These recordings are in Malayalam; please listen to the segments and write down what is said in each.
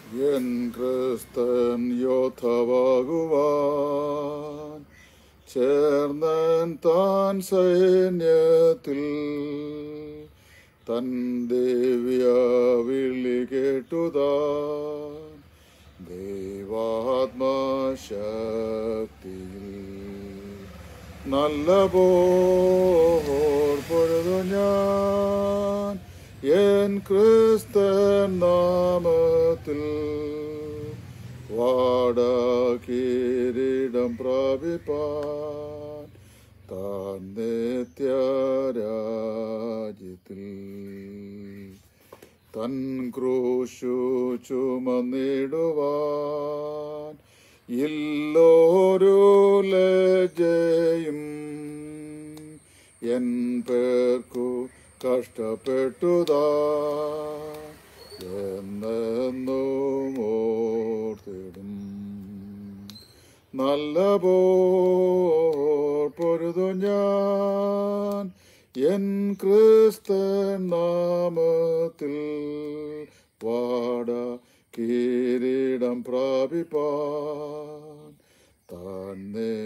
എൻ ക്രിസ്തൻ യോധവാകുവാൻ ചേർന്നൻ താൻ സൈന്യത്തിൽ തൻ ദേവ്യ വിളി കേട്ടുതാൻ ദൈവാത്മശക്തിയിൽ നല്ല പോർ പൊഴുതു ഞാൻ എൻ ക്രിസ്തൻ നാമത്തിൽ വാടാക്കിരീടം പ്രാപിപ്പാൻ താൻ നിത്യരാജ്യത്തിൽ തൻ ക്രൂശു ചുമന്നിടുവാൻ ഇല്ലോരു ലജയും എൻ പേർക്കു കഷ്ടപ്പെട്ടുതാ എന്നെന്നും ഓർത്തിടും നല്ല പോർ പൊരുതു ഞാൻ എൻ ക്രിസ്തൻ നാമത്തിൽ വാട കിരീടം പ്രാപിപ്പാൻ താൻ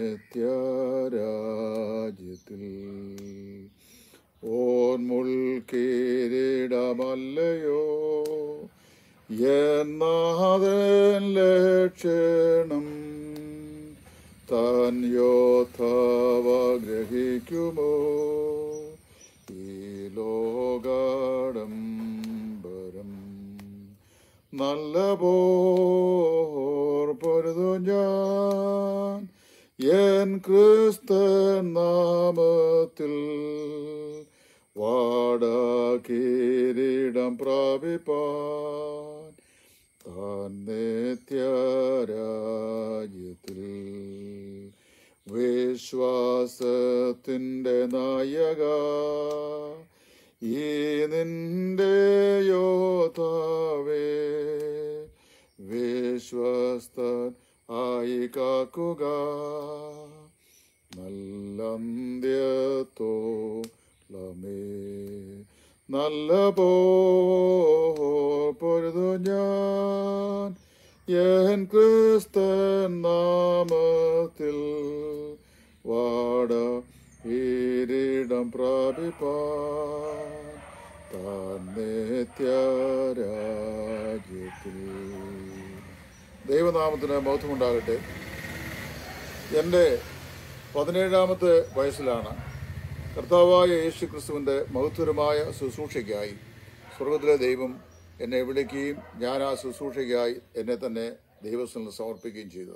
നിത്യരാജ്യത്തിൽ ഓൻ മുൾക്കിരീടമല്ലയോ എന്നാഥൻ ലക്ഷണം താൻ യോദ്ധാവഗ്രഹിക്കുമോ ഈ ലോകാഡംബരം നല്ല പോർ പൊരുതു ഞാൻ എൻ ക്രിസ്തൻ നാമത്തിൽ വാട കിരീടം പ്രാപിപ്പാൻ താൻ നിത്യരാജ്യത്തിൽ വിശ്വാസത്തിൻ്റെ നായക ഈ നിന്റെ യോധാവേ വിശ്വസ്തൻ ആയി കാക്കുക നല്ലന്ത്യത്തോളമേ നല്ല പോ പൊരുതു ഞാൻ എൻ ക്രിസ്തൻ നാമത്തിൽ വാട ഈരിടം പ്രാപിപ്പാൻ താൻ നിത്യരാജ്യത്തിൽ ദൈവനാമത്തിന് ബോധമുണ്ടാകട്ടെ എൻ്റെ പതിനേഴാമത്തെ വയസ്സിലാണ് കർത്താവായ യേശു ക്രിസ്തുവിൻ്റെ മഹത്വരമായ ശുശ്രൂഷയ്ക്കായി സ്വർഗത്തിലെ ദൈവം എന്നെ വിളിക്കുകയും ഞാൻ ആ ശുശ്രൂഷയ്ക്കായി എന്നെ തന്നെ ദൈവസ്ഥലിന് സമർപ്പിക്കുകയും ചെയ്തു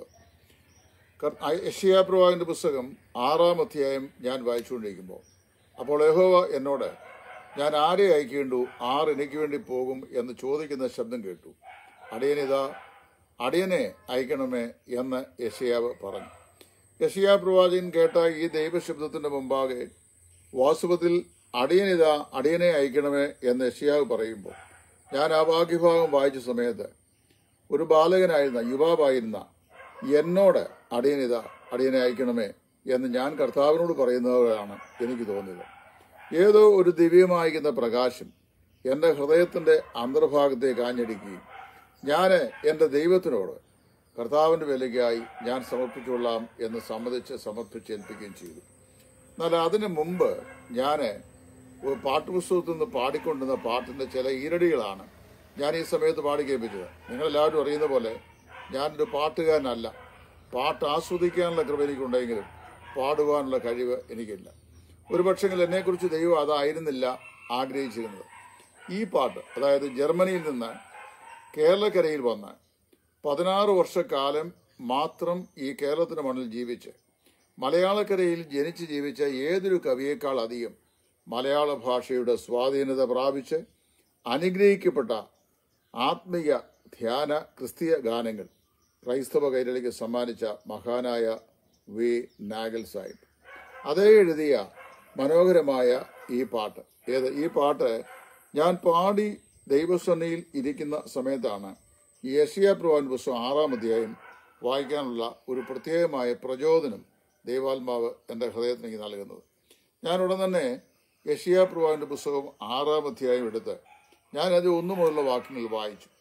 യഷിയാപ്രവാഹിൻ്റെ പുസ്തകം ആറാം അധ്യായം ഞാൻ വായിച്ചുകൊണ്ടിരിക്കുമ്പോൾ അപ്പോൾ യഹോവ എന്നോട് ഞാൻ ആരെ അയക്കേണ്ടു ആർ എനിക്ക് വേണ്ടി പോകും എന്ന് ചോദിക്കുന്ന ശബ്ദം കേട്ടു അടിയനിതാ അടിയനെ അയക്കണമേ എന്ന് യഷിയാവ് പറഞ്ഞു യഷിയാ പ്രവാചകൻ കേട്ട ഈ ദൈവശബ്ദത്തിന്റെ മുമ്പാകെ വാസ്തവത്തിൽ അടിയനിതാ അടിയനെ അയക്കണമേ എന്ന് യഷിയാവ് പറയുമ്പോൾ ഞാൻ ആ വാക്യഭാഗം വായിച്ച സമയത്ത് ഒരു ബാലകനായിരുന്ന യുവാവായിരുന്ന എന്നോട് അടിയനിതാ അടിയനെ അയക്കണമേ എന്ന് ഞാൻ കർത്താവിനോട് പറയുന്നതാണ് എനിക്ക് തോന്നിയത് ഏതോ ഒരു ദിവ്യമായിരിക്കുന്ന പ്രകാശം എൻ്റെ ഹൃദയത്തിൻ്റെ അന്തർഭാഗത്തേക്ക് ആഞ്ഞടിക്കുകയും ഞാൻ എൻ്റെ ദൈവത്തിനോട് കർത്താവിൻ്റെ വിലയ്ക്കായി ഞാൻ സമർപ്പിച്ചുകൊള്ളാം എന്ന് സമ്മതിച്ച് സമർപ്പിച്ചേൽപ്പിക്കുകയും ചെയ്തു എന്നാൽ അതിനു മുമ്പ് ഞാൻ ഒരു പാട്ടുപുസ്തകത്തിൽ നിന്ന് പാടിക്കൊണ്ടിരുന്ന പാട്ടിൻ്റെ ചില ഈരടികളാണ് ഞാൻ ഈ സമയത്ത് പാടി കേൾപ്പിച്ചത് നിങ്ങളെല്ലാവരും അറിയുന്ന പോലെ ഞാനൊരു പാട്ടുകാരനല്ല പാട്ട് ആസ്വദിക്കാനുള്ള കൃപ എനിക്കുണ്ടെങ്കിലും പാടുവാനുള്ള കഴിവ് എനിക്കില്ല ഒരു പക്ഷെങ്കിൽ എന്നെക്കുറിച്ച് ദൈവം അതായിരുന്നില്ല ആഗ്രഹിച്ചിരുന്നത് ഈ പാട്ട് അതായത് ജർമ്മനിയിൽ നിന്ന് കേരളക്കരയിൽ വന്ന് പതിനാറ് വർഷക്കാലം മാത്രം ഈ കേരളത്തിന് മണ്ണിൽ ജീവിച്ച് മലയാളക്കരയിൽ ജനിച്ച് ജീവിച്ച ഏതൊരു കവിയേക്കാൾ അധികം മലയാള ഭാഷയുടെ സ്വാധീനത പ്രാപിച്ച് അനുഗ്രഹിക്കപ്പെട്ട ആത്മീയ ധ്യാന ക്രിസ്തീയ ഗാനങ്ങൾ ക്രൈസ്തവ കൈരളിക്ക് സമ്മാനിച്ച മഹാനായ വി നാഗൽ സാഹിബ് അതേ എഴുതിയ മനോഹരമായ ഈ പാട്ട് ഏത് ഈ പാട്ട് ഞാൻ പാടി ദൈവസന്നിയിൽ ഇരിക്കുന്ന സമയത്താണ് ഈ യഷിയ പ്രവാൻ പുസ്തകം ആറാം അധ്യായം വായിക്കാനുള്ള ഒരു പ്രത്യേകമായ പ്രചോദനം ദൈവാത്മാവ് എൻ്റെ ഹൃദയത്തിലേക്ക് നൽകുന്നത് ഞാൻ ഉടൻ തന്നെ യഷിയ പ്രവാന്റെ പുസ്തകം ആറാം അധ്യായം എടുത്ത് ഞാനത് ഒന്നു മുതലുള്ള വാക്യങ്ങൾ വായിച്ചു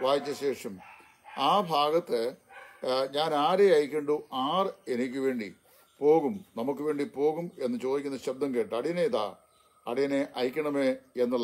വായിച്ച ശേഷം ആ ഭാഗത്ത് ആ, ഞാൻ ആരെ അയക്കേണ്ടു ആർ എനിക്ക് വേണ്ടി പോകും നമുക്ക് വേണ്ടി പോകും എന്ന് ചോദിക്കുന്ന ശബ്ദം കേട്ട് അടിയനെ ഇതാ അടിയനെ അയക്കണമേ എന്നുള്ള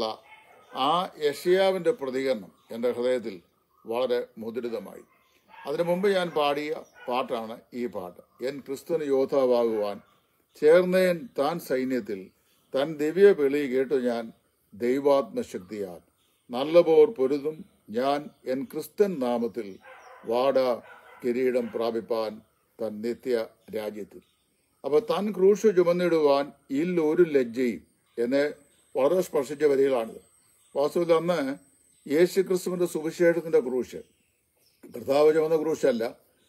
ആ യഷിയാവിൻ്റെ പ്രതികരണം എൻ്റെ ഹൃദയത്തിൽ വളരെ മുദ്രിതമായി അതിനു മുമ്പ് ഞാൻ പാടിയ പാട്ടാണ് ഈ പാട്ട് എൻ ക്രിസ്തുവിന് യോദ്ധാവാകുവാൻ ചേർന്നേൻ താൻ സൈന്യത്തിൽ തൻ ദിവ്യ വിളി കേട്ടു ഞാൻ ദൈവാത്മശക്തിയാൽ നല്ല പോർ പൊരുതും ഞാൻ എൻ ക്രിസ്ത്യൻ നാമത്തിൽ വാട കിരീടം പ്രാപിപ്പാൻ തൻ നിത്യ രാജ്യത്തിൽ അപ്പോൾ താൻ ക്രൂശ് ചുമന്നിടുവാൻ ഇൽ ഒരു ലജ്ജയും എന്നെ വളരെ സ്പർശിച്ച വരികളാണിത് വാസ്തവത്തിൽ അന്ന് യേശു ക്രിസ്തുവിന്റെ സുവിശേഷത്തിന്റെ ക്രൂശ് കർത്താവ് ചുമന്ന ക്രൂശല്ല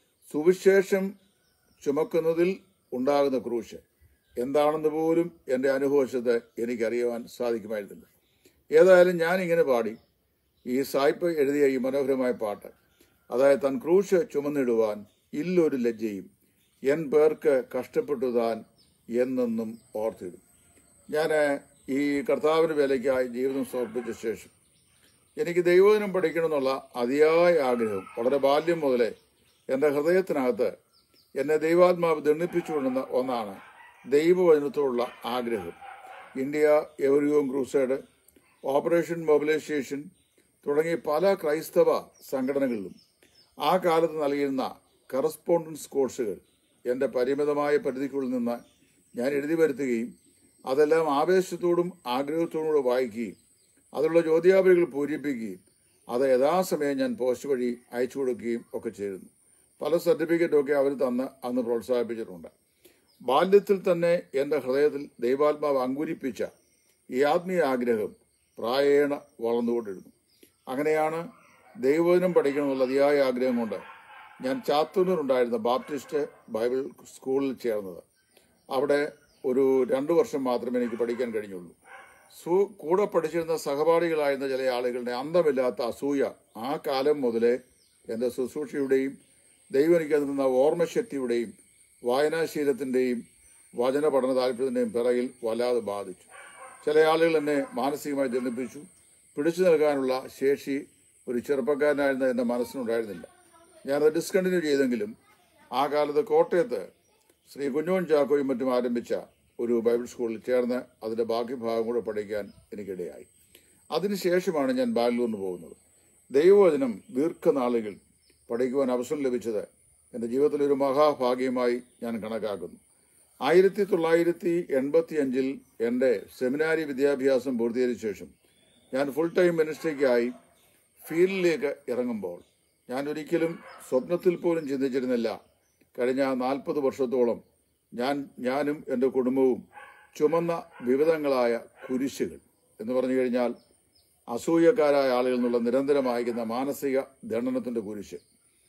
സുവിശേഷം ചുമക്കുന്നതിൽ ഉണ്ടാകുന്ന ക്രൂശ് എന്താണെന്ന് പോലും എൻ്റെ അനുഭവശത്ത് എനിക്കറിയുവാൻ സാധിക്കുമായിരുന്നില്ല ഏതായാലും ഞാൻ ഇങ്ങനെ പാടി ഈ സായിപ്പ് എഴുതിയ ഈ മനോഹരമായ പാട്ട് അതായത് തൻ ക്രൂശ് ചുമന്നിടുവാൻ ഇല്ലൊരു ലജ്ജയും എൻ പേർക്ക് കഷ്ടപ്പെട്ടു താൻ എന്നെന്നും ഓർത്തിടും ഞാൻ ഈ കർത്താവിന് വിലയ്ക്കായി ജീവിതം സമർപ്പിച്ച ശേഷം എനിക്ക് ദൈവദിനം പഠിക്കണമെന്നുള്ള അതിയായ ആഗ്രഹം വളരെ ബാല്യം മുതലേ എൻ്റെ ഹൃദയത്തിനകത്ത് എന്നെ ദൈവാത്മാവ് ദണ്ണിപ്പിച്ചുകൊണ്ടുന്ന ഒന്നാണ് ദൈവവചനത്തോടുള്ള ആഗ്രഹം India every home crusade operation mobilisation തുടങ്ങി പല ക്രൈസ്തവ സംഘടനകളിലും ആ കാലത്ത് നൽകിയിരുന്ന കറസ്പോണ്ടൻസ് കോഴ്സുകൾ എൻ്റെ പരിമിതമായ പരിധിക്കുള്ളിൽ നിന്ന് ഞാൻ എഴുതി വരുത്തുകയും അതെല്ലാം ആവേശത്തോടും ആഗ്രഹത്തോടും കൂടെ വായിക്കുകയും അതിലുള്ള ചോദ്യാവലികൾ പൂരിപ്പിക്കുകയും അത് യഥാസമയം ഞാൻ പോസ്റ്റ് വഴി അയച്ചു കൊടുക്കുകയും ഒക്കെ ചെയ്തിരുന്നു പല സർട്ടിഫിക്കറ്റും ഒക്കെ അവർ തന്ന് അന്ന് പ്രോത്സാഹിപ്പിച്ചിട്ടുണ്ട് ബാല്യത്തിൽ തന്നെ എൻ്റെ ഹൃദയത്തിൽ ദൈവാത്മാവ് അങ്കുരിപ്പിച്ച ഈ ആത്മീയ ആഗ്രഹം പ്രായേണ വളർന്നുകൊണ്ടിരുന്നു അങ്ങനെയാണ് ദൈവവചനം പഠിക്കണമെന്നുള്ള അതിയായ ആഗ്രഹം കൊണ്ട് ഞാൻ ചാത്തൂരിലുണ്ടായിരുന്ന ബാപ്റ്റിസ്റ്റ് ബൈബിൾ സ്കൂളിൽ ചേർന്നത് അവിടെ ഒരു രണ്ടു വർഷം മാത്രമേ എനിക്ക് പഠിക്കാൻ കഴിഞ്ഞുള്ളൂ സു കൂടെ പഠിച്ചിരുന്ന സഹപാഠികളായിരുന്ന ചില ആളുകളുടെ അന്തമില്ലാത്ത അസൂയ ആ കാലം മുതലേ എൻ്റെ ശുശ്രൂഷയുടെയും ദൈവം എനിക്ക് തന്ന ഓർമ്മശക്തിയുടെയും വായനാശീലത്തിൻ്റെയും വചന പഠന താല്പര്യത്തിൻ്റെയും പിറകിൽ വല്ലാതെ ബാധിച്ചു ചില ആളുകൾ എന്നെ മാനസികമായി ജനിപ്പിച്ചു പിടിച്ചു നൽകാനുള്ള ശേഷി ഒരു ചെറുപ്പക്കാരനായിരുന്ന എൻ്റെ മനസ്സിനുണ്ടായിരുന്നില്ല ഞാനത് ഡിസ്കണ്ടിന്യൂ ചെയ്തെങ്കിലും ആ കാലത്ത് കോട്ടയത്ത് ശ്രീ കുഞ്ഞോൻ ചാക്കോയും മറ്റും ആരംഭിച്ച ഒരു ബൈബിൾ സ്കൂളിൽ ചേർന്ന് അതിൻ്റെ ബാക്കി ഭാഗം കൂടെ പഠിക്കാൻ എനിക്കിടയായി അതിനുശേഷമാണ് ഞാൻ ബാംഗ്ലൂരിന് പോകുന്നത് ദൈവവചനം ദീർഘനാളുകൾ പഠിക്കുവാൻ അവസരം ലഭിച്ചത് എൻ്റെ ജീവിതത്തിലെ ഒരു മഹാഭാഗ്യമായി ഞാൻ കണക്കാക്കുന്നു ആയിരത്തി തൊള്ളായിരത്തി എൺപത്തി അഞ്ചിൽ എൻ്റെ സെമിനാരി വിദ്യാഭ്യാസം പൂർത്തീകരിച്ച ശേഷം ഞാൻ ഫുൾ ടൈം മിനിസ്ട്രിക്കായി ഫീൽഡിലേക്ക് ഇറങ്ങുമ്പോൾ ഞാൻ ഒരിക്കലും സ്വപ്നത്തിൽ പോലും ചിന്തിച്ചിരുന്നില്ല കഴിഞ്ഞ നാൽപ്പത് വർഷത്തോളം ഞാൻ ഞാനും എൻ്റെ കുടുംബവും ചുമന്ന വിവിധങ്ങളായ കുരിശുകൾ എന്ന് പറഞ്ഞു കഴിഞ്ഞാൽ അസൂയക്കാരായ ആളുകളിൽ നിന്നുള്ള നിരന്തരം അയക്കുന്ന മാനസിക ദണ്ഡനത്തിൻ്റെ കുരിശ്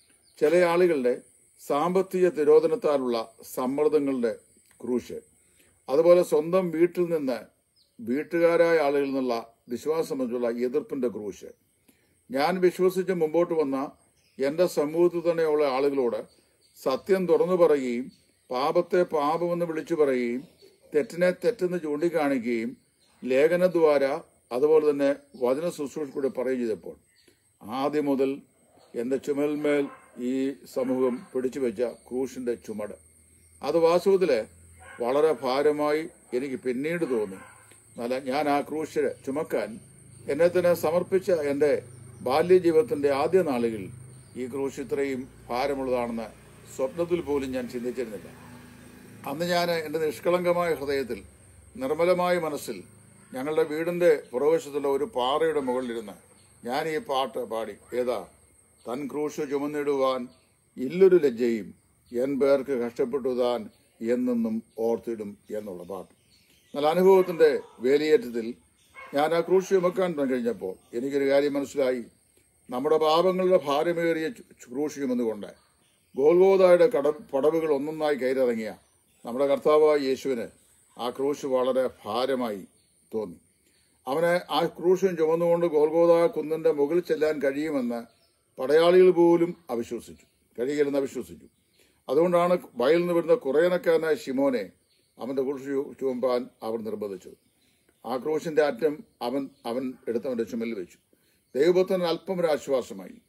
ചില ആളുകളുടെ സാമ്പത്തിക തിരോധനത്താലുള്ള സമ്മർദ്ദങ്ങളുടെ ക്രൂശ് അതുപോലെ സ്വന്തം വീട്ടിൽ നിന്ന് വീട്ടുകാരായ ആളുകളിൽ നിന്നുള്ള വിശ്വാസം സംബന്ധിച്ചുള്ള എതിർപ്പിൻ്റെ ക്രൂശ് ഞാൻ വിശ്വസിച്ച് മുമ്പോട്ട് വന്ന എൻ്റെ സമൂഹത്തിൽ തന്നെയുള്ള ആളുകളോട് സത്യം തുറന്നു പറയുകയും പാപത്തെ പാപമെന്ന് വിളിച്ചു പറയുകയും തെറ്റിനെ തെറ്റെന്ന് ചൂണ്ടിക്കാണിക്കുകയും ലേഖനദ്വാര അതുപോലെ തന്നെ വചന ശുശ്രൂഷ കൂടി പറയുകയും ചെയ്തപ്പോൾ ആദ്യം മുതൽ എൻ്റെ ചുമൽമേൽ ഈ സമൂഹം പിടിച്ചു വെച്ച ക്രൂശിൻ്റെ ചുമട് അത് വാസ്തവത്തിൽ വളരെ ഭാരമായി എനിക്ക് പിന്നീട് തോന്നി എന്നാൽ ഞാൻ ആ ക്രൂശ് ചുമക്കാൻ എന്നെ തന്നെ സമർപ്പിച്ച എൻ്റെ ബാല്യജീവിതത്തിൻ്റെ ആദ്യ നാളുകളിൽ ഈ ക്രൂശ് ഇത്രയും ഭാരമുള്ളതാണെന്ന് സ്വപ്നത്തിൽ പോലും ഞാൻ ചിന്തിച്ചിരുന്നില്ല അന്ന് ഞാൻ എൻ്റെ നിഷ്കളങ്കമായ ഹൃദയത്തിൽ നിർമ്മലമായ മനസ്സിൽ ഞങ്ങളുടെ വീടിൻ്റെ പുറവശത്തുള്ള ഒരു പാറയുടെ മുകളിലിരുന്ന് ഞാൻ ഈ പാട്ട് പാടി ഏതാ തൻ ക്രൂശ് ചുമന്നിടുവാൻ ഇല്ലൊരു ലജ്ജയും എൻ പേർക്ക് കഷ്ടപ്പെട്ടു താൻ എന്നെന്നും ഓർത്തിടും എന്നുള്ള പാട്ട് എന്നാൽ അനുഭവത്തിൻ്റെ വേലിയേറ്റത്തിൽ ഞാൻ ആ ക്രൂശ് ചുമക്കാൻ കഴിഞ്ഞപ്പോൾ എനിക്കൊരു കാര്യം മനസ്സിലായി നമ്മുടെ പാപങ്ങളുടെ ഭാരമേറിയ ചു- ക്രൂശ് ചുമന്നുകൊണ്ട് ഗോൽഗോദായുടെ കട പടവുകൾ ഒന്നൊന്നായി കയറിറങ്ങിയ നമ്മുടെ കർത്താവായ യേശുവിന് ആ ക്രൂശ് വളരെ ഭാരമായി തോന്നി അവന് ആ ക്രൂശും ചുമന്നുകൊണ്ട് ഗോൽഗോദ കുന്നിന്റെ മുകളിൽ ചെല്ലാൻ കഴിയുമെന്ന് പടയാളികൾ പോലും അവിശ്വസിച്ചു കഴിയില്ലെന്ന് അവിശ്വസിച്ചു അതുകൊണ്ടാണ് വയലിൽ നിന്ന് വരുന്ന കുറേനക്കാരനായ ഷിമോനെ അവന്റെ ക്രൂശ് ചു- ചുമപ്പാൻ അവർ നിർബന്ധിച്ചത് ആ ക്രൂശിന്റെ അറ്റം അവൻ അവൻ എടുത്തവന്റെ ചുമലിൽ വെച്ചു ദൈവപുത്രൻ അല്പം ഒരു ആശ്വാസമായി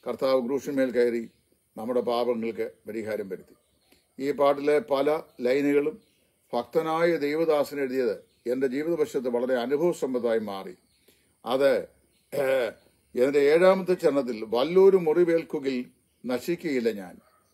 കർത്താവ് ക്രൂശന്മേൽ കയറി നമ്മുടെ പാപങ്ങൾക്ക് പരിഹാരം വരുത്തി ഈ പാട്ടിലെ പല ലൈനുകളും ഭക്തനായ ദൈവദാസൻ എഴുതിയത് എൻ്റെ ജീവിതവശത്ത് വളരെ അനുഭവസമ്പന്നമായി മാറി അത് ഏഹ്, എൻ്റെ ഏഴാമത്തെ ചരണത്തിൽ വല്ലൊരു മുറിവേൽക്കുകയിൽ നശിക്കുകയില്ല ഞാൻ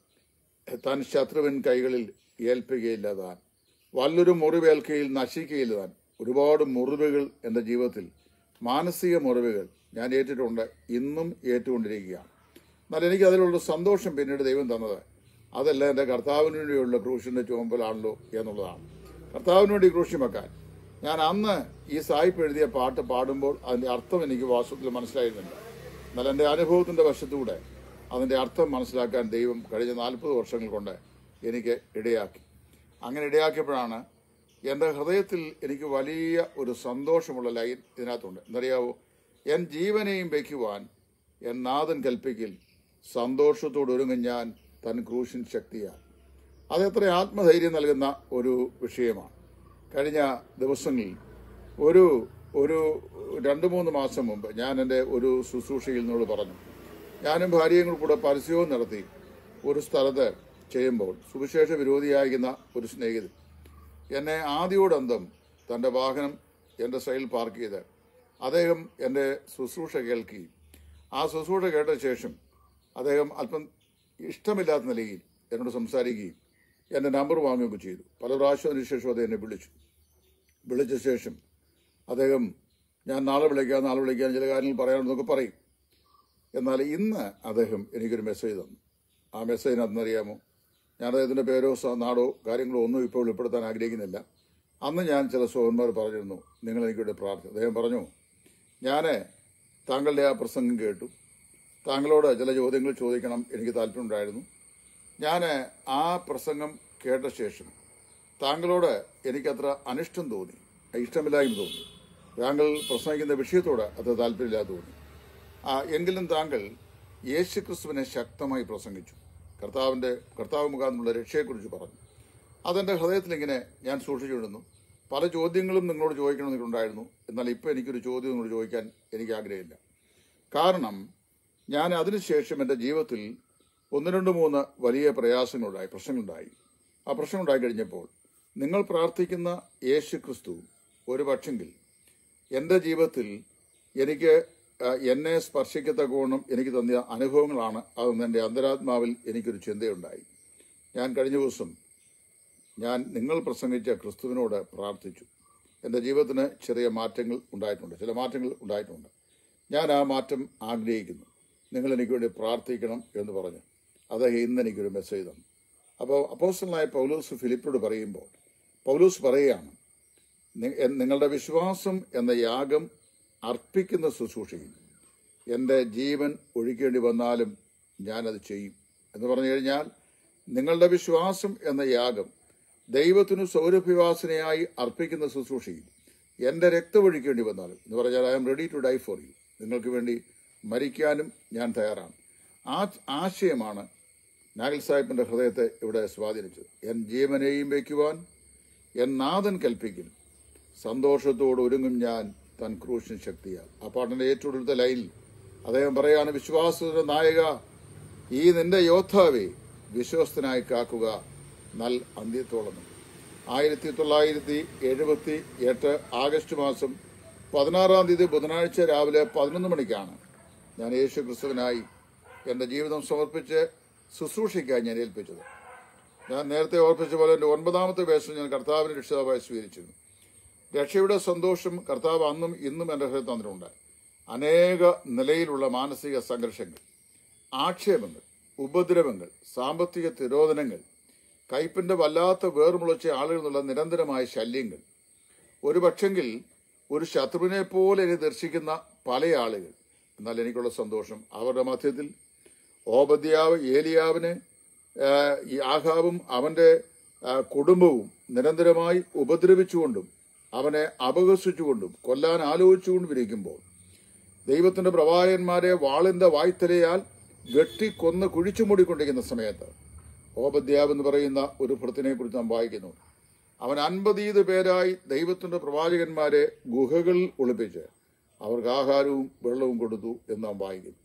താൻ ശത്രുവിൻ കൈകളിൽ ഏൽപ്പിക്കുകയില്ല താൻ വല്ലൊരു മുറിവേൽക്കയിൽ നശിക്കുകയില്ല താൻ ഒരുപാട് മുറിവുകൾ എൻ്റെ ജീവിതത്തിൽ മാനസിക മുറിവുകൾ ഞാൻ ഏറ്റിട്ടുണ്ട് ഇന്നും ഏറ്റുകൊണ്ടിരിക്കുകയാണ് എന്നാൽ എനിക്ക് അതിലുള്ള സന്തോഷം പിന്നീട് ദൈവം തന്നത് അതല്ല എൻ്റെ കർത്താവിന് വേണ്ടിയുള്ള ക്രൂശിൻ്റെ ചുമമ്പലാണല്ലോ എന്നുള്ളതാണ് കർത്താവിന് വേണ്ടി ക്രൂശി വെക്കാൻ ഞാൻ അന്ന് ഈ സായിപ്പ് എഴുതിയ പാട്ട് പാടുമ്പോൾ അതിൻ്റെ അർത്ഥം എനിക്ക് വാസ്തവത്തിൽ മനസ്സിലായിരുന്നില്ല എന്നാൽ എൻ്റെ അനുഭവത്തിൻ്റെ വശത്തൂടെ അതിൻ്റെ അർത്ഥം മനസ്സിലാക്കാൻ ദൈവം കഴിഞ്ഞ നാൽപ്പത് വർഷങ്ങൾ കൊണ്ട് എനിക്ക് ഇടയാക്കി അങ്ങനെ ഇടയാക്കിയപ്പോഴാണ് എൻ്റെ ഹൃദയത്തിൽ എനിക്ക് വലിയ ഒരു സന്തോഷമുള്ള ലൈൻ ഇതിനകത്തുണ്ട് എന്തറിയാവോ എൻ ജീവനെയും വയ്ക്കുവാൻ എൻ നാഥൻ കൽപ്പിക്കിൽ സന്തോഷത്തോട് ഒരുങ്ങും ഞാൻ തൻ ക്രൂശിൻ ശക്തിയാൽ അതെത്ര ആത്മധൈര്യം നൽകുന്ന ഒരു വിഷയമാണ് കഴിഞ്ഞ ദിവസങ്ങളിൽ ഒരു ഒരു രണ്ട് മൂന്ന് മാസം മുമ്പ് ഞാൻ എൻ്റെ ഒരു ശുശ്രൂഷയിൽ നിന്നോട് പറഞ്ഞു ഞാനും ഭാര്യയും കൂടെ പരസ്യവും നടത്തി ഒരു സ്ഥലത്ത് ചെയ്യുമ്പോൾ സുവിശേഷ വിരോധിയായിരിക്കുന്ന ഒരു സ്നേഹിതൻ എന്നെ ആദ്യോടന്തം തൻ്റെ വാഹനം എൻ്റെ സൈഡിൽ പാർക്ക് ചെയ്ത് അദ്ദേഹം എൻ്റെ ശുശ്രൂഷ കേൾക്കുകയും ആ ശുശ്രൂഷ കേട്ട ശേഷം അദ്ദേഹം അല്പം ഇഷ്ടമില്ലാത്ത നിലയിൽ എന്നോട് സംസാരിക്കുകയും എൻ്റെ നമ്പർ വാങ്ങുകയൊക്കെ ചെയ്തു പല പ്രാവശ്യം അതിനുശേഷം അദ്ദേഹം എന്നെ വിളിച്ചു വിളിച്ച ശേഷം അദ്ദേഹം ഞാൻ നാളെ വിളിക്കാം നാളെ വിളിക്കാം ചില കാര്യങ്ങൾ പറയാമെന്നൊക്കെ പറയും എന്നാൽ ഇന്ന് അദ്ദേഹം എനിക്കൊരു മെസ്സേജ് തന്നു ആ മെസ്സേജിനകത്ത് അറിയാമോ ഞാൻ അദ്ദേഹത്തിൻ്റെ പേരോ സ- നാടോ കാര്യങ്ങളോ ഒന്നും ഇപ്പോൾ വെളിപ്പെടുത്താൻ ആഗ്രഹിക്കുന്നില്ല അന്ന് ഞാൻ ചില സോഹന്മാർ പറഞ്ഞിരുന്നു നിങ്ങൾ എനിക്കൂടെ പ്രാർത്ഥന അദ്ദേഹം പറഞ്ഞു ഞാൻ താങ്കളുടെ ആ പ്രസംഗം കേട്ടു താങ്കളോട് ചില ചോദ്യങ്ങൾ ചോദിക്കണം എനിക്ക് താല്പര്യമുണ്ടായിരുന്നു ഞാൻ ആ പ്രസംഗം കേട്ട ശേഷം താങ്കളോട് എനിക്കത്ര അനിഷ്ടം തോന്നി ഇഷ്ടമില്ലായ്മ തോന്നി താങ്കൾ പ്രസംഗിക്കുന്ന വിഷയത്തോട് അത്ര താല്പര്യമില്ലാതെ തോന്നി ആ, എങ്കിലും താങ്കൾ യേശു ക്രിസ്തുവിനെ ശക്തമായി പ്രസംഗിച്ചു കർത്താവിൻ്റെ കർത്താവ് മുഖാന്തരമുള്ള രക്ഷയെക്കുറിച്ച് പറഞ്ഞു അതെൻ്റെ ഹൃദയത്തിൽ ഇങ്ങനെ ഞാൻ സൂക്ഷിച്ചുകൊണ്ടിരുന്നു പല ചോദ്യങ്ങളും നിങ്ങളോട് ചോദിക്കണമെന്നുണ്ടായിരുന്നു എന്നാൽ ഇപ്പോൾ എനിക്കൊരു ചോദ്യം നിങ്ങളോട് ചോദിക്കാൻ എനിക്ക് ആഗ്രഹമില്ല കാരണം ഞാൻ അതിനുശേഷം എൻ്റെ ജീവിതത്തിൽ ഒന്ന് രണ്ട് മൂന്ന് വലിയ പ്രയാസങ്ങളുണ്ടായി പ്രശ്നങ്ങളുണ്ടായി ആ പ്രശ്നമുണ്ടായി കഴിഞ്ഞപ്പോൾ നിങ്ങൾ പ്രാർത്ഥിക്കുന്ന യേശു ക്രിസ്തു ഒരു പക്ഷെങ്കിൽ എൻ്റെ ജീവിതത്തിൽ എനിക്ക് ആ, എന്നെ സ്പർശിക്കത്തക്കവണ്ണം എനിക്ക് തന്നിയ അനുഭവങ്ങളാണ് അതെന്ന് എൻ്റെ അന്തരാത്മാവിൽ എനിക്കൊരു ചിന്തയുണ്ടായി ഞാൻ കഴിഞ്ഞ ദിവസം ഞാൻ നിങ്ങൾ പ്രസംഗിച്ച ക്രിസ്തുവിനോട് പ്രാർത്ഥിച്ചു എൻ്റെ ജീവിതത്തിന് ചെറിയ മാറ്റങ്ങൾ ഉണ്ടായിട്ടുണ്ട് ചില മാറ്റങ്ങൾ ഉണ്ടായിട്ടുണ്ട് ഞാൻ ആ മാറ്റം ആഗ്രഹിക്കുന്നു നിങ്ങൾ എനിക്ക് വേണ്ടി പ്രാർത്ഥിക്കണം എന്ന് പറഞ്ഞു അദ്ദേഹം ഇന്ന് എനിക്കൊരു മെസ്സേജ് തന്നു അപ്പോൾ അപ്പോസ്റ്റലായ പൗലൂസ് ഫിലിപ്പിനോട് പറയുമ്പോൾ പൗലൂസ് പറയുകയാണ് നി- എൻ- നിങ്ങളുടെ വിശ്വാസം എന്ന യാഗം അർപ്പിക്കുന്ന ശുശ്രൂഷയിൽ എൻ്റെ ജീവൻ ഒഴിക്കേണ്ടി വന്നാലും ഞാനത് ചെയ്യും എന്ന് പറഞ്ഞു കഴിഞ്ഞാൽ നിങ്ങളുടെ വിശ്വാസം എന്ന യാഗം ദൈവത്തിനു സൗരഭ്യവാസനയായി അർപ്പിക്കുന്ന ശുശ്രൂഷയിൽ എൻ്റെ രക്തം ഒഴിക്കേണ്ടി വന്നാലും എന്ന് പറഞ്ഞാൽ I'm ready to die for you നിങ്ങൾക്ക് വേണ്ടി മരിക്കാനും ഞാൻ തയ്യാറാണ് ആ ആശയമാണ് നാഗൽ സാഹിബിന്റെ ഹൃദയത്തെ ഇവിടെ സ്വാധീനിച്ചത് എൻ ജീവനെയും വയ്ക്കുവാൻ എൻ നാഥൻ കൽപ്പിക്കും സന്തോഷത്തോട് ഒരുങ്ങും ഞാൻ തൻ ക്രൂശൻ ശക്തിയാൽ ആ പാട്ടിന്റെ ഏറ്റവും അടുത്ത ലൈനിൽ അദ്ദേഹം പറയാണ് വിശ്വാസത്തിന്റെ നായക ഈ നിന്റെ യോദ്ധാവെ വിശ്വസ്തനായി കാക്കുക നൽ അന്ത്യത്തോളം ആയിരത്തി തൊള്ളായിരത്തി എഴുപത്തി എട്ട് ആഗസ്റ്റ് മാസം പതിനാറാം തീയതി ബുധനാഴ്ച രാവിലെ പതിനൊന്ന് മണിക്കാണ് ഞാൻ യേശു ക്രിസ്തുവിനായി എൻ്റെ ജീവിതം സമർപ്പിച്ച് ശുശ്രൂഷയ്ക്കായി ഞാൻ ഏൽപ്പിച്ചത് ഞാൻ നേരത്തെ ഓർപ്പിച്ച പോലെ എൻ്റെ ഒൻപതാമത്തെ വയസ്സിൽ ഞാൻ കർത്താവിനെ രക്ഷിതാവായി സ്വീകരിച്ചിരുന്നു രക്ഷയുടെ സന്തോഷം കർത്താവ് അന്നും ഇന്നും എൻ്റെ ഹൃദയം തന്നിട്ടുണ്ട് അനേക നിലയിലുള്ള മാനസിക സംഘർഷങ്ങൾ ആക്ഷേപങ്ങൾ ഉപദ്രവങ്ങൾ സാമ്പത്തിക തിരോധനങ്ങൾ കയ്പിന്റെ വല്ലാത്ത വേർമുളച്ച ആളുകൾ എന്നുള്ള നിരന്തരമായ ശല്യങ്ങൾ ഒരു പക്ഷെങ്കിൽ ഒരു ശത്രുവിനെ പോലെ എന്നെ ദർശിക്കുന്ന പല ആളുകൾ എന്നാൽ എനിക്കുള്ള സന്തോഷം അവരുടെ മധ്യത്തിൽ ഓപദ്യാവ് ഏലിയാവിനെ ആ, ഈ ആഹാബും അവന്റെ ആ, കുടുംബവും നിരന്തരമായി ഉപദ്രവിച്ചുകൊണ്ടും അവനെ അപഹസിച്ചുകൊണ്ടും കൊല്ലാൻ ആലോചിച്ചുകൊണ്ടും ഇരിക്കുമ്പോൾ ദൈവത്തിന്റെ പ്രവാചകന്മാരെ വാളിന്റെ വായ്ത്തലയാൽ വെട്ടിക്കൊന്ന് കുഴിച്ചു മൂടിക്കൊണ്ടിരിക്കുന്ന സമയത്ത് ഓപദ്യാവ് എന്ന് പറയുന്ന ഒരു ഭൃത്തിനെ കുറിച്ച് നാം വായിക്കുന്നു അവൻ അൻപതീത് പേരായി ദൈവത്തിന്റെ പ്രവാചകന്മാരെ ഗുഹകളിൽ ഒളിപ്പിച്ച് അവർക്ക് ആഹാരവും വെള്ളവും കൊടുത്തു എന്ന് നാം വായിക്കുന്നു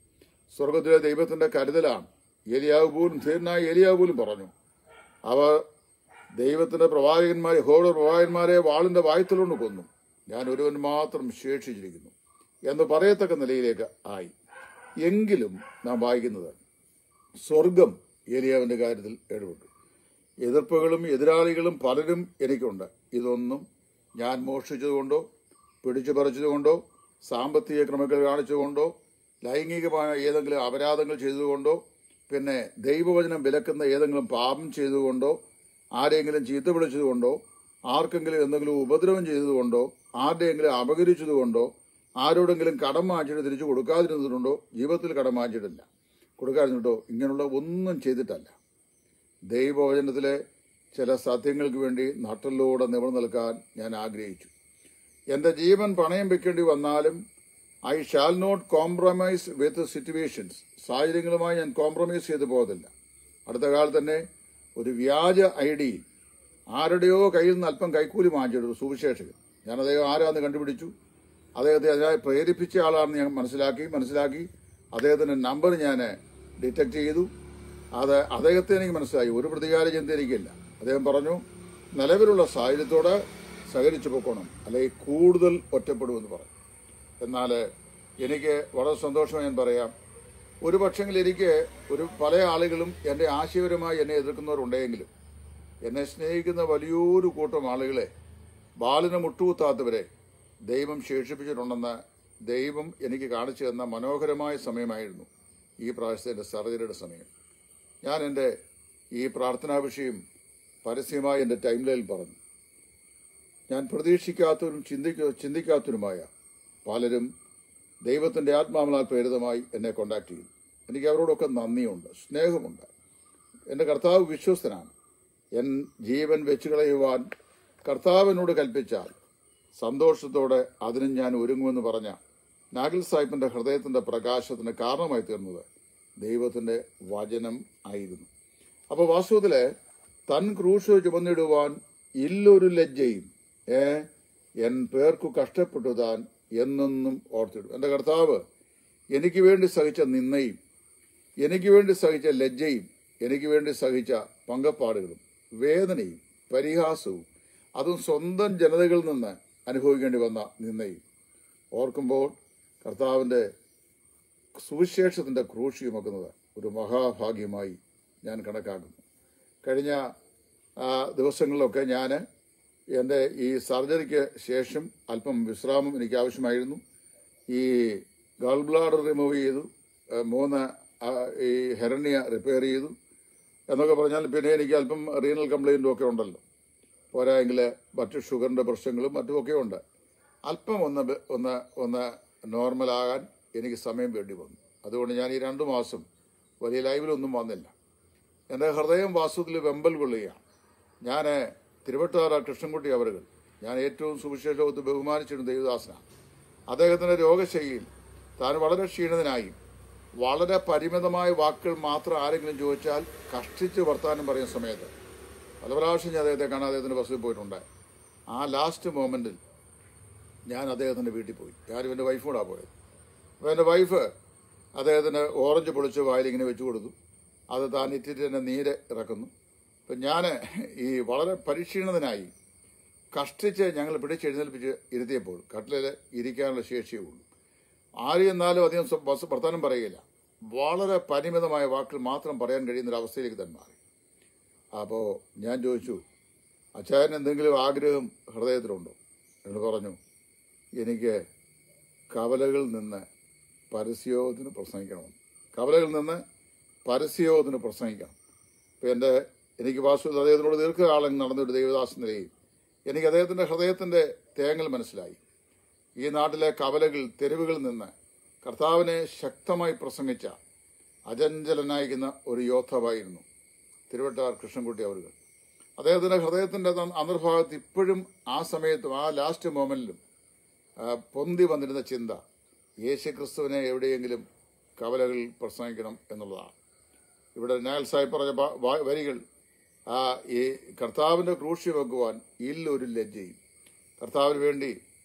സ്വർഗത്തിലെ ദൈവത്തിന്റെ കരുതലാണ് ഏലിയാവ് പോലും ധീരനായ ഏലിയാവ് പോലും പറഞ്ഞു അവർ ദൈവത്തിന്റെ പ്രവാചകന്മാർ യഹോയുടെ പ്രവാചകന്മാരെ വാളിന്റെ വായത്തിലുകൊണ്ട് കൊന്നു ഞാൻ ഒരുവൻ മാത്രം ശേഷിച്ചിരിക്കുന്നു എന്ന് പറയത്തക്ക നിലയിലേക്ക് ആയി എങ്കിലും നാം വായിക്കുന്നത് സ്വർഗം ഏലിയാവിന്റെ കാര്യത്തിൽ ഇടപെട്ടു എതിർപ്പുകളും എതിരാളികളും പലരും എനിക്കുണ്ട് ഇതൊന്നും ഞാൻ മോഷ്ടിച്ചതുകൊണ്ടോ പിടിച്ചു പറിച്ചതുകൊണ്ടോ സാമ്പത്തിക ക്രമങ്ങൾ കാണിച്ചുകൊണ്ടോ ലൈംഗികമായ ഏതെങ്കിലും അപരാധങ്ങൾ ചെയ്തുകൊണ്ടോ പിന്നെ ദൈവവചനം വിലക്കുന്ന ഏതെങ്കിലും പാപം ചെയ്തുകൊണ്ടോ ആരെങ്കിലും ചീത്ത വിളിച്ചതുകൊണ്ടോ ആർക്കെങ്കിലും എന്തെങ്കിലും ഉപദ്രവം ചെയ്തതുകൊണ്ടോ ആരുടെയെങ്കിലും അപകരിച്ചതുകൊണ്ടോ ആരോടെങ്കിലും കടം വാങ്ങിച്ചിട്ട് തിരിച്ചു കൊടുക്കാതിരുന്നതുകൊണ്ടോ ജീവിതത്തിൽ കടം വാങ്ങിച്ചിട്ടില്ല കൊടുക്കാതിരുന്നിട്ടോ ഇങ്ങനെയുള്ള ഒന്നും ചെയ്തിട്ടല്ല ദൈവവചനത്തിലെ ചില സത്യങ്ങൾക്ക് വേണ്ടി നട്ടലിലൂടെ നിവർന്നു നിൽക്കാൻ ഞാൻ ആഗ്രഹിച്ചു എൻ്റെ ജീവൻ പണയം വെക്കേണ്ടി വന്നാലും I shall not compromise with situations സാഹചര്യങ്ങളുമായി ഞാൻ കോംപ്രമൈസ് ചെയ്തു പോകത്തില്ല അടുത്ത കാലത്ത് തന്നെ ഒരു വ്യാജ ഐ ഡി ആരുടെയോ കയ്യിൽ നിന്ന് അല്പം കൈക്കൂലി വാങ്ങിച്ചെടുത്തു സുവിശേഷകൻ ഞാൻ അദ്ദേഹം ആരാന്ന് കണ്ടുപിടിച്ചു അദ്ദേഹത്തെ അതിനായി പ്രേരിപ്പിച്ച ആളാണെന്ന് ഞാൻ മനസ്സിലാക്കി മനസ്സിലാക്കി അദ്ദേഹത്തിന്റെ നമ്പർ ഞാൻ ഡിറ്റക്ട് ചെയ്തു അത് അദ്ദേഹത്തെ എനിക്ക് മനസ്സിലായി ഒരു പ്രതികാര ചിന്ത എനിക്കില്ല അദ്ദേഹം പറഞ്ഞു നിലവിലുള്ള സാഹചര്യത്തോട് സഹകരിച്ചു പൊക്കണം അല്ലെങ്കിൽ കൂടുതൽ ഒറ്റപ്പെടുമെന്ന് പറഞ്ഞു എന്നാൽ എനിക്ക് വളരെ സന്തോഷം ഞാൻ പറയാം ഒരു പക്ഷെങ്കിൽ എനിക്ക് ഒരു പല ആളുകളും എൻ്റെ ആശയപരമായി എന്നെ എതിർക്കുന്നവരുണ്ടെങ്കിലും എന്നെ സ്നേഹിക്കുന്ന വലിയൊരു കൂട്ടം ആളുകളെ ബാലിന് മുട്ടുകുത്താത്തവരെ ദൈവം ശേഷിപ്പിച്ചിട്ടുണ്ടെന്ന് ദൈവം എനിക്ക് കാണിച്ചു തന്ന മനോഹരമായ സമയമായിരുന്നു ഈ പ്രാവശ്യത്തെ എൻ്റെ സർജറിയുടെ സമയം ഞാൻ എൻ്റെ ഈ പ്രാർത്ഥനാ വിഷയം പരസ്യമായി എൻ്റെ ടൈം ലൈനിൽ പറഞ്ഞു ഞാൻ പ്രതീക്ഷിക്കാത്തവരും ചിന്തിക്ക ചിന്തിക്കാത്തവരുമായ പലരും ദൈവത്തിൻ്റെ ആത്മാവിനാൽ പ്രേരിതമായി എന്നെ കോണ്ടാക്ട് ചെയ്തു എനിക്ക് അവരോടൊക്കെ നന്ദിയുണ്ട് സ്നേഹമുണ്ട് എൻ്റെ കർത്താവ് വിശ്വസ്തനാണ് എൻ ജീവൻ വെച്ചു കളയുവാൻ കർത്താവിനോട് കൽപ്പിച്ചാൽ സന്തോഷത്തോടെ അതിനും ഞാൻ ഒരുങ്ങുമെന്ന് പറഞ്ഞ നാഗിൽ സാഹിബിന്റെ ഹൃദയത്തിന്റെ പ്രകാശത്തിന് കാരണമായി തീർന്നത് ദൈവത്തിന്റെ വചനം ആയിരുന്നു അപ്പോൾ വാസ്തവത്തില് തൻ ക്രൂശ് ചുമന്നിടുവാൻ ഇല്ലൊരു ലജ്ജയും ഏ എൻ പേർക്കു കഷ്ടപ്പെട്ടു താൻ എന്നെന്നും ഓർത്തിടും എൻ്റെ കർത്താവ് എനിക്ക് വേണ്ടി സഹിച്ച നിന്നയും എനിക്ക് വേണ്ടി സഹിച്ച ലജ്ജയും എനിക്ക് വേണ്ടി സഹിച്ച പങ്കപ്പാടുകളും വേദനയും പരിഹാസവും അതും സ്വന്തം ജനതകളിൽ നിന്ന് അനുഭവിക്കേണ്ടി വന്ന നിന്നയും ഓർക്കുമ്പോൾ കർത്താവിൻ്റെ സുവിശേഷത്തിൻ്റെ ക്രൂശ് ചുമക്കുന്നത് ഒരു മഹാഭാഗ്യമായി ഞാൻ കണക്കാക്കുന്നു കഴിഞ്ഞ ആ, ദിവസങ്ങളിലൊക്കെ ഞാൻ എൻ്റെ ഈ സർജറിക്ക് ശേഷം അല്പം വിശ്രാമം എനിക്ക് ആവശ്യമായിരുന്നു ഈ ഗൾ ബ്ലാഡർ റിമൂവ് ചെയ്തു ആ, മൂന്ന് ആ, ഈ ഹെറണിയ റിപ്പയർ ചെയ്തു എന്നൊക്കെ പറഞ്ഞാൽ പിന്നെ എനിക്ക് അല്പം റീനൽ കംപ്ലൈൻറ്റും ഒക്കെ ഉണ്ടല്ലോ പോരായെങ്കിൽ മറ്റു ഷുഗറിൻ്റെ പ്രശ്നങ്ങളും മറ്റുമൊക്കെ ഉണ്ട് അല്പം ഒന്ന് ബെ- ഒന്ന് ഒന്ന് നോർമലാകാൻ എനിക്ക് സമയം വേണ്ടി വന്നു അതുകൊണ്ട് ഞാൻ ഈ രണ്ട് മാസം വലിയ ലൈവിലൊന്നും വന്നില്ല എൻ്റെ ഹൃദയം വാസ്തുവിൽ വെമ്പൽ കൊള്ളുകയാണ് ഞാൻ തിരുവട്ടാറ കൃഷ്ണൻകുട്ടി അവരുകൾ ഞാൻ ഏറ്റവും സുവിശേഷത്ത് ബഹുമാനിച്ചിരുന്ന ദേവദാസനാണ് അദ്ദേഹത്തിൻ്റെ രോഗശൈലിയിൽ താൻ വളരെ ക്ഷീണിതനായി വളരെ പരിമിതമായ വാക്കുകൾ മാത്രം ആരെങ്കിലും ചോദിച്ചാൽ കഷ്ടിച്ച് വർത്താനം പറയുന്ന സമയത്ത് പല പ്രാവശ്യം ഞാൻ അദ്ദേഹത്തെ കാണാൻ അദ്ദേഹത്തിൻ്റെ ബസ്സിൽ പോയിട്ടുണ്ട് ആ ലാസ്റ്റ് മൊമെൻറ്റിൽ ഞാൻ അദ്ദേഹത്തിൻ്റെ വീട്ടിൽ പോയി ഞാനും എൻ്റെ വൈഫും കൂടാ പോയത് അപ്പോൾ എൻ്റെ വൈഫ് അദ്ദേഹത്തിന് ഓറഞ്ച് പൊളിച്ച് വായിലിങ്ങനെ വെച്ച് കൊടുത്തു അത് താൻ ഇറ്റിട്ട് തന്നെ നീര് ഇറക്കുന്നു അപ്പം ഞാൻ ഈ വളരെ പരിക്ഷീണിതനായി കഷ്ടിച്ച് ഞങ്ങൾ പിടിച്ചെഴുന്നേൽപ്പിച്ച് ഇരുത്തിയപ്പോൾ കട്ടിലിൽ ഇരിക്കാനുള്ള ശേഷിയേ ഉള്ളൂ ആര് എന്നാലും അധികം സ്വ- ബസ് വർത്തമാനം പറയുകയില്ല വളരെ പരിമിതമായ വാക്കുകൾ മാത്രം പറയാൻ കഴിയുന്ന ഒരു അവസ്ഥയിലേക്ക് തന്നെ മാറി അപ്പോൾ ഞാൻ ചോദിച്ചു അച്ചായൻ എന്തെങ്കിലും ആഗ്രഹം ഹൃദയത്തിലുണ്ടോ എന്ന് പറഞ്ഞു എനിക്ക് കവലകളിൽ നിന്ന് പരസ്യത്തിന് പ്രസംഗിക്കണം കവലകളിൽ നിന്ന് പരസ്യത്തിന് പ്രസംഗിക്കണം ഇപ്പം എൻ്റെ എനിക്ക് വാസ്തു അദ്ദേഹത്തിനോട് ദീർഘകാലം നടന്നൊരു ദേവദാസ നിലയിൽ എനിക്ക് അദ്ദേഹത്തിൻ്റെ ഹൃദയത്തിൻ്റെ തേങ്ങൽ മനസ്സിലായി ഈ നാട്ടിലെ കവലകൾ തെരുവുകളിൽ നിന്ന് കർത്താവിനെ ശക്തമായി പ്രസംഗിച്ച അജഞ്ചലനായിരിക്കുന്ന ഒരു യോദ്ധാവായിരുന്നു തിരുവട്ടാർ കൃഷ്ണൻകുട്ടി അവരുകൾ അദ്ദേഹത്തിൻ്റെ ഹൃദയത്തിൻ്റെ ത- അന്തർഭാഗത്ത് ഇപ്പോഴും ആ സമയത്തും ആ ലാസ്റ്റ് മൊമെന്റിലും ആ, പൊന്തി വന്നിരുന്ന ചിന്ത യേശു ക്രിസ്തുവിനെ എവിടെയെങ്കിലും കവലകളിൽ പ്രസംഗിക്കണം എന്നുള്ളതാണ് ഇവിടെ നായൽ സാഹിബ് പറഞ്ഞ പ- വ- വരികൾ ആ ഈ കർത്താവിൻ്റെ ക്രൂശി വെക്കുവാൻ ഇല്ലൊരു ലജ്ജയും കർത്താവിന് വേണ്ടി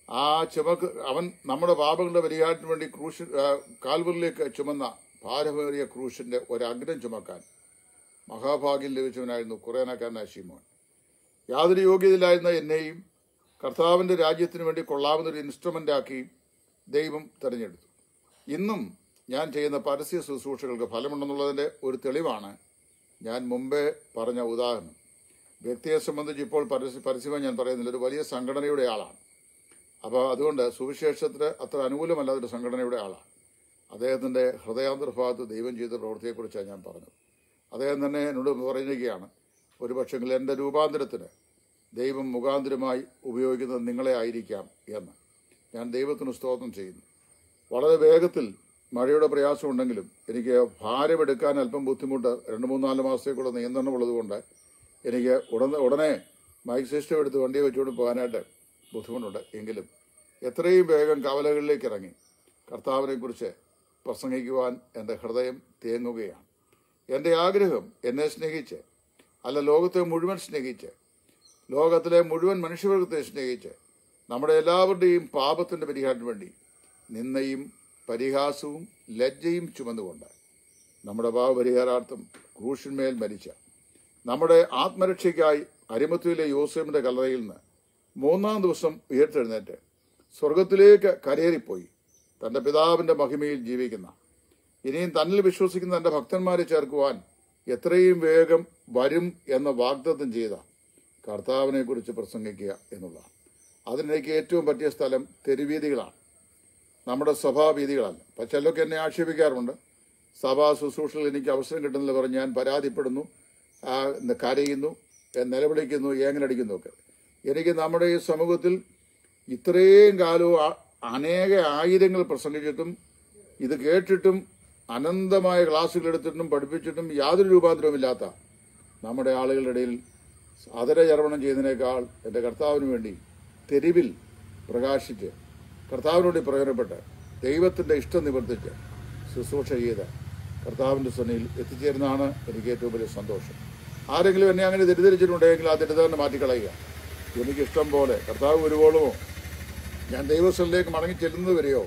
ആ ചുമക്ക് അവൻ നമ്മുടെ പാപങ്ങളുടെ പരിഹാരത്തിന് വേണ്ടി ക്രൂശ് ആ, കാൽവറിലേക്ക് ചുമന്ന ഭാരമേറിയ ക്രൂശിന്റെ ഒരഗ്രം ചുമക്കാൻ മഹാഭാഗ്യം ലഭിച്ചവനായിരുന്നു കുറേനക്കാരനായ ശിമോൻ യാതൊരു യോഗ്യതയിലായിരുന്ന എന്നെയും കർത്താവിന്റെ രാജ്യത്തിന് വേണ്ടി കൊള്ളാവുന്ന ഒരു ഇൻസ്ട്രുമെന്റ് ആക്കി ദൈവം തെരഞ്ഞെടുത്തു ഇന്നും ഞാൻ ചെയ്യുന്ന പരസ്യ ശുശ്രൂഷകൾക്ക് ഫലമുണ്ടെന്നുള്ളതിന്റെ ഒരു തെളിവാണ് ഞാൻ മുമ്പേ പറഞ്ഞ ഉദാഹരണം വ്യക്തിയെ സംബന്ധിച്ച് ഇപ്പോൾ പരസ്യ പരസ്യമായി ഞാൻ പറയുന്നില്ല ഒരു വലിയ സംഘടനയുടെ ആളാണ് അപ്പോൾ അതുകൊണ്ട് സുവിശേഷത്തിന് അത്ര അനുകൂലമല്ലാത്ത ഒരു സംഘടനയുടെ ആളാണ് അദ്ദേഹത്തിന്റെ ഹൃദയാന്തർഭാഗത്ത് ദൈവം ചെയ്ത പ്രവൃത്തിയെക്കുറിച്ചാണ് ഞാൻ പറഞ്ഞത് അദ്ദേഹം തന്നെ എന്നോട് പറയുകയാണ് ഒരു പക്ഷെങ്കിൽ എൻ്റെ രൂപാന്തരത്തിന് ദൈവം മുഖാന്തരമായി ഉപയോഗിക്കുന്നത് നിങ്ങളെ ആയിരിക്കാം എന്ന് ഞാൻ ദൈവത്തിന് സ്തോത്രം ചെയ്യുന്നു വളരെ വേഗത്തിൽ മഴയുടെ പ്രയാസമുണ്ടെങ്കിലും എനിക്ക് ഭാരമെടുക്കാൻ അല്പം ബുദ്ധിമുട്ട് രണ്ട് മൂന്നാല് മാസത്തേക്കുള്ള നിയന്ത്രണമുള്ളതുകൊണ്ട് എനിക്ക് ഉടനെ ഉടനെ മൈക്ക് സിസ്റ്റം എടുത്ത് വണ്ടി വെച്ചുകൊണ്ട് പോകാനായിട്ട് ബുദ്ധിമുട്ടുണ്ട് എങ്കിലും എത്രയും വേഗം കവലകളിലേക്ക് ഇറങ്ങി കർത്താവിനെക്കുറിച്ച് പ്രസംഗിക്കുവാൻ എൻ്റെ ഹൃദയം തേങ്ങുകയാണ് എൻ്റെ ആഗ്രഹം എന്നെ സ്നേഹിച്ച് അല്ല ലോകത്തെ മുഴുവൻ സ്നേഹിച്ച് ലോകത്തിലെ മുഴുവൻ മനുഷ്യവർഗത്തെ സ്നേഹിച്ച് നമ്മുടെ എല്ലാവരുടെയും പാപത്തിന്റെ പരിഹാരത്തിന് വേണ്ടി നിന്നയും പരിഹാസവും ലജ്ജയും ചുമന്നുകൊണ്ട് നമ്മുടെ പാപപരിഹാരാർത്ഥം ക്രൂശിന്മേൽ മരിച്ച നമ്മുടെ ആത്മരക്ഷയ്ക്കായി അരിമത്തുവിലെ യോസേമിന്റെ കല്ലറയിൽ നിന്ന് മൂന്നാം ദിവസം ഉയർത്തെഴുന്നേറ്റ് സ്വർഗത്തിലേക്ക് കരയേറിപ്പോയി തന്റെ പിതാവിന്റെ മഹിമയിൽ ജീവിക്കുന്ന ഇനിയും തന്നിൽ വിശ്വസിക്കുന്ന തന്റെ ഭക്തന്മാരെ ചേർക്കുവാൻ എത്രയും വേഗം വരും എന്ന വാഗ്ദത്തം ചെയ്ത കർത്താവിനെ കുറിച്ച് പ്രസംഗിക്കുക എന്നുള്ളതാണ് അതിനെനിക്ക് ഏറ്റവും പറ്റിയ സ്ഥലം തെരുവീതികളാണ് നമ്മുടെ സഭാവീതികളല്ല അപ്പം ചിലരൊക്കെ എന്നെ ആക്ഷേപിക്കാറുണ്ട് സഭാ ശുശ്രൂഷയിൽ എനിക്ക് അവസരം കിട്ടുന്നില്ല പറഞ്ഞ് ഞാൻ പരാതിപ്പെടുന്നു ആ, കരയുന്നു ഏ, നിലവിളിക്കുന്നു ഏങ്ങലടിക്കുന്നു ഒക്കെ എനിക്ക് നമ്മുടെ ഈ സമൂഹത്തിൽ ഇത്രയും കാലവും ആ- അനേക ആയിരങ്ങൾ പ്രസംഗിച്ചിട്ടും ഇത് കേട്ടിട്ടും അനന്തമായ ക്ലാസ്സുകൾ എടുത്തിട്ടും പഠിപ്പിച്ചിട്ടും യാതൊരു രൂപാന്തരവുമില്ലാത്ത നമ്മുടെ ആളുകളുടെ ഇടയിൽ അതരചർവണം ചെയ്യുന്നതിനേക്കാൾ എൻ്റെ കർത്താവിന് വേണ്ടി തെരുവിൽ പ്രകാശിച്ച് കർത്താവിനോട് പ്രയോജനപ്പെട്ട് ദൈവത്തിൻ്റെ ഇഷ്ടം നിവർത്തിച്ച് ശുശ്രൂഷ ചെയ്ത് കർത്താവിൻ്റെ സന്നിയിൽ എത്തിച്ചേരുന്നതാണ് എനിക്ക് ഏറ്റവും വലിയ സന്തോഷം ആരെങ്കിലും എന്നെ അങ്ങനെ തെറ്റിദ്ധരിച്ചിട്ടുണ്ടെങ്കിൽ ആ തെറ്റിദ്ധാരണ മാറ്റിക്കളയുക എനിക്ക് ഇഷ്ടം പോലെ കർത്താവ് വരുവോളമോ ഞാൻ ദൈവസ്ഥലിലേക്ക് മടങ്ങി ചെല്ലുന്നത് വരെയോ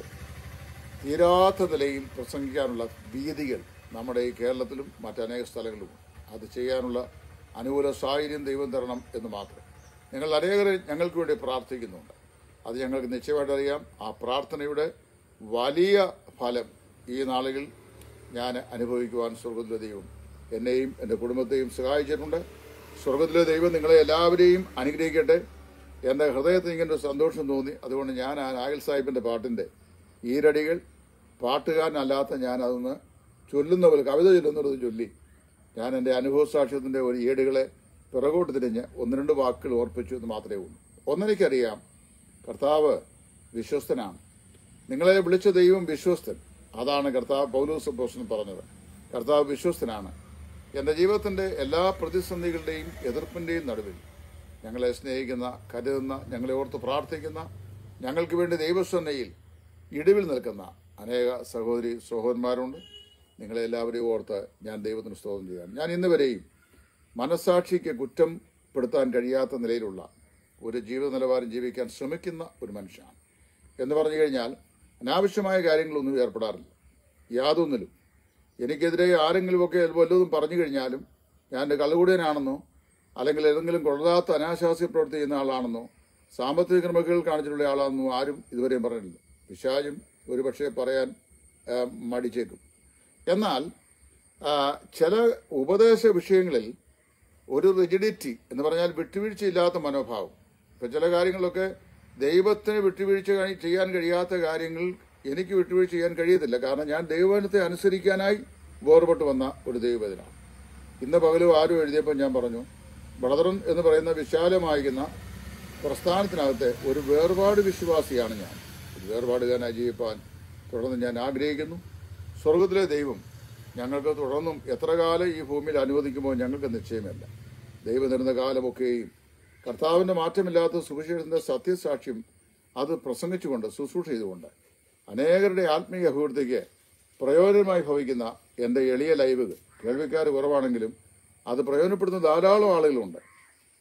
തീരാത്ത നിലയിൽ പ്രസംഗിക്കാനുള്ള വീതികൾ നമ്മുടെ ഈ കേരളത്തിലും മറ്റനേക സ്ഥലങ്ങളിലും അത് ചെയ്യാനുള്ള അനുകൂല സാഹചര്യം ദൈവം തരണം എന്ന് മാത്രം ഞങ്ങൾ അനേകരെ ഞങ്ങൾക്ക് വേണ്ടി പ്രാർത്ഥിക്കുന്നുണ്ട് അത് ഞങ്ങൾക്ക് നിശ്ചയമായിട്ട് അറിയാം ആ പ്രാർത്ഥനയുടെ വലിയ ഫലം ഈ നാളുകളിൽ ഞാൻ അനുഭവിക്കുവാൻ സ്വർഗത്തിലെ ദൈവം എന്നെയും എൻ്റെ കുടുംബത്തെയും സഹായിച്ചിട്ടുണ്ട് സ്വർഗത്തിലെ ദൈവം നിങ്ങളെ എല്ലാവരെയും അനുഗ്രഹിക്കട്ടെ എൻ്റെ ഹൃദയത്തിൽ ഇങ്ങനെ ഒരു സന്തോഷം തോന്നി അതുകൊണ്ട് ഞാൻ ആ നായൽ സാഹിബിൻ്റെ പാട്ടിൻ്റെ ഈരടികൾ പാട്ടുകാരനല്ലാത്ത ഞാൻ അതൊന്ന് ചൊല്ലുന്ന പോലെ കവിത ചൊല്ലുന്നത് ചൊല്ലി ഞാൻ എൻ്റെ അനുഭവ സാക്ഷ്യത്തിൻ്റെ ഒരു ഏടുകളെ പിറകോട്ട് തിരിഞ്ഞ് ഒന്ന് രണ്ട് വാക്കുകൾ ഓർപ്പിച്ചു എന്ന് മാത്രമേ ഉള്ളൂ ഒന്നെനിക്കറിയാം കർത്താവ് വിശ്വസ്തനാണ് നിങ്ങളെ വിളിച്ച ദൈവം വിശ്വസ്തൻ അതാണ് കർത്താവ് പൗലോസ് പോസ്റ്റൻ പറഞ്ഞത് കർത്താവ് വിശ്വസ്തനാണ് എൻ്റെ ജീവിതത്തിൻ്റെ എല്ലാ പ്രതിസന്ധികളുടെയും എതിർപ്പിൻ്റെയും നടുവിൽ ഞങ്ങളെ സ്നേഹിക്കുന്ന കരുതുന്ന ഞങ്ങളെ ഓർത്ത് പ്രാർത്ഥിക്കുന്ന ഞങ്ങൾക്ക് വേണ്ടി ദൈവസ്വന്നയിൽ ഇടിവിൽ നിൽക്കുന്ന അനേക സഹോദരി സഹോദരന്മാരുണ്ട് നിങ്ങളെ എല്ലാവരെയും ഓർത്ത് ഞാൻ ദൈവത്തിന് സ്തോത്രം ചെയ്യാൻ ഞാൻ ഇന്ന് വരെയും മനസാക്ഷിക്ക് കുറ്റംപ്പെടുത്താൻ കഴിയാത്ത നിലയിലുള്ള ഒരു ജീവിത നിലവാരം ജീവിക്കാൻ ശ്രമിക്കുന്ന ഒരു മനുഷ്യനാണ് എന്ന് പറഞ്ഞു കഴിഞ്ഞാൽ അനാവശ്യമായ കാര്യങ്ങളൊന്നും ഏർപ്പെടാറില്ല യാതൊന്നിലും എനിക്കെതിരെ ആരെങ്കിലുമൊക്കെ വല്ലതും പറഞ്ഞു കഴിഞ്ഞാലും ഞാൻ എൻ്റെ കള്ളുകൂടിയനാണെന്നോ അല്ലെങ്കിൽ ഏതെങ്കിലും കൊള്ളാത്ത അനാശാസ്യ പ്രവൃത്തി ചെയ്യുന്ന ആളാണെന്നോ സാമ്പത്തിക ക്രമക്കേട് കാണിച്ചിട്ടുള്ള ആളാണെന്നോ ആരും ഇതുവരെയും പറഞ്ഞിട്ടില്ല പിശാചും ഒരുപക്ഷെ പറയാൻ ആ, മടിച്ചേക്കും എന്നാൽ ആ, ചില ഉപദേശ വിഷയങ്ങളിൽ ഒരു റിജിഡിറ്റി എന്ന് പറഞ്ഞാൽ വിട്ടുവീഴ്ചയില്ലാത്ത മനോഭാവം ഇപ്പം ചില കാര്യങ്ങളിലൊക്കെ ദൈവത്തിന് വിട്ടുവീഴ്ച കഴി- ചെയ്യാൻ കഴിയാത്ത കാര്യങ്ങൾ എനിക്ക് വിട്ടുവീഴ്ച ചെയ്യാൻ കഴിയത്തില്ല കാരണം ഞാൻ ദൈവവചനത്തെ അനുസരിക്കാനായി വേർപെട്ട് വന്ന ഒരു ദൈവവചനാണ് ഇന്ന് പകലും ആരും എഴുതിയപ്പോൾ ഞാൻ പറഞ്ഞു ബ്രദറൻ എന്ന് പറയുന്ന വിശാലമായിരിക്കുന്ന പ്രസ്ഥാനത്തിനകത്തെ ഒരു വേർപാട് വിശ്വാസിയാണ് ഞാൻ ഒരു വേർപാടുകാരനായി ജീവിപ്പാൻ തുടർന്ന് ഞാൻ ആഗ്രഹിക്കുന്നു സ്വർഗത്തിലെ ദൈവം ഞങ്ങൾക്ക് തുടർന്നും എത്ര കാലം ഈ ഭൂമിയിൽ അനുവദിക്കുമോ ഞങ്ങൾക്ക് നിശ്ചയമല്ല ദൈവം തരുന്ന കാലമൊക്കെയും കർത്താവിൻ്റെ മാറ്റമില്ലാത്ത സുവിശേഷത്തിൻ്റെ സത്യസാക്ഷ്യം അത് പ്രസംഗിച്ചുകൊണ്ട് ശുശ്രൂഷ ചെയ്തുകൊണ്ട് അനേകരുടെ ആത്മീയ അഭിവൃദ്ധിക്ക് പ്രയോജനമായി ഭവിക്കുന്ന എൻ്റെ എളിയ ലൈവ് കേൾവിക്കാർ കുറവാണെങ്കിലും അത് പ്രയോജനപ്പെടുന്ന ധാരാളം ആളുകളുണ്ട്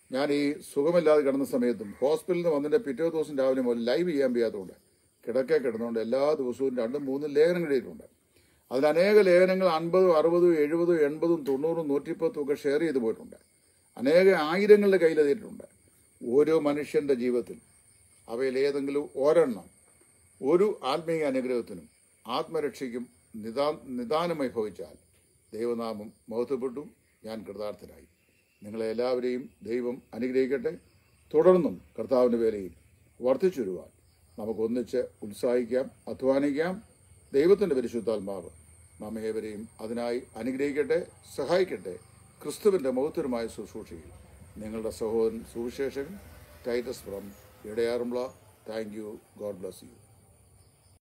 ഞാൻ ഈ സുഖമില്ലാതെ കിടന്ന സമയത്തും ഹോസ്പിറ്റലിൽ നിന്ന് വന്നതിൻ്റെ പിറ്റേ ദിവസം രാവിലെ മുതൽ ലൈവ് ചെയ്യാൻ വയ്യാത്തതുകൊണ്ട് കിടക്കെ കിടന്നുകൊണ്ട് എല്ലാ ദിവസവും രണ്ടും മൂന്നും ലേഖനങ്ങൾ എഴുതിയിട്ടുണ്ട് അതിൽ അനേക ലേഖനങ്ങൾ അൻപതും അറുപതും എഴുപതും എൺപതും തൊണ്ണൂറും നൂറ്റിപ്പത്തും ഒക്കെ ഷെയർ ചെയ്തു പോയിട്ടുണ്ട് അനേക ആയിരങ്ങളുടെ കയ്യിലെത്തിയിട്ടുണ്ട് ഓരോ മനുഷ്യന്റെ ജീവിതത്തിൽ അവയിൽ ഏതെങ്കിലും ഒരെണ്ണം ഒരു ആത്മീയ അനുഗ്രഹത്തിനും ആത്മരക്ഷയ്ക്കും നിദാ നിദാനമായി ഭവിച്ചാൽ ദൈവനാമം മഹത്വപ്പെട്ടു ഞാൻ കൃതാർത്ഥനായി നിങ്ങളെ എല്ലാവരെയും ദൈവം അനുഗ്രഹിക്കട്ടെ തുടർന്നും കർത്താവിൻ്റെ വേലയിൽ വർദ്ധിച്ചു വരുവാൻ നമുക്കൊന്നിച്ച് ഉത്സാഹിക്കാം അധ്വാനിക്കാം ദൈവത്തിൻ്റെ പരിശുദ്ധാത്മാവ് നാം ഏവരെയും അതിനായി അനുഗ്രഹിക്കട്ടെ സഹായിക്കട്ടെ ക്രിസ്തുവിൻ്റെ മഹത്വരമായ ശുശ്രൂഷയിൽ നിങ്ങളുടെ സഹോദരൻ സുവിശേഷകൻ Titus from Edayaranmula thank you God bless U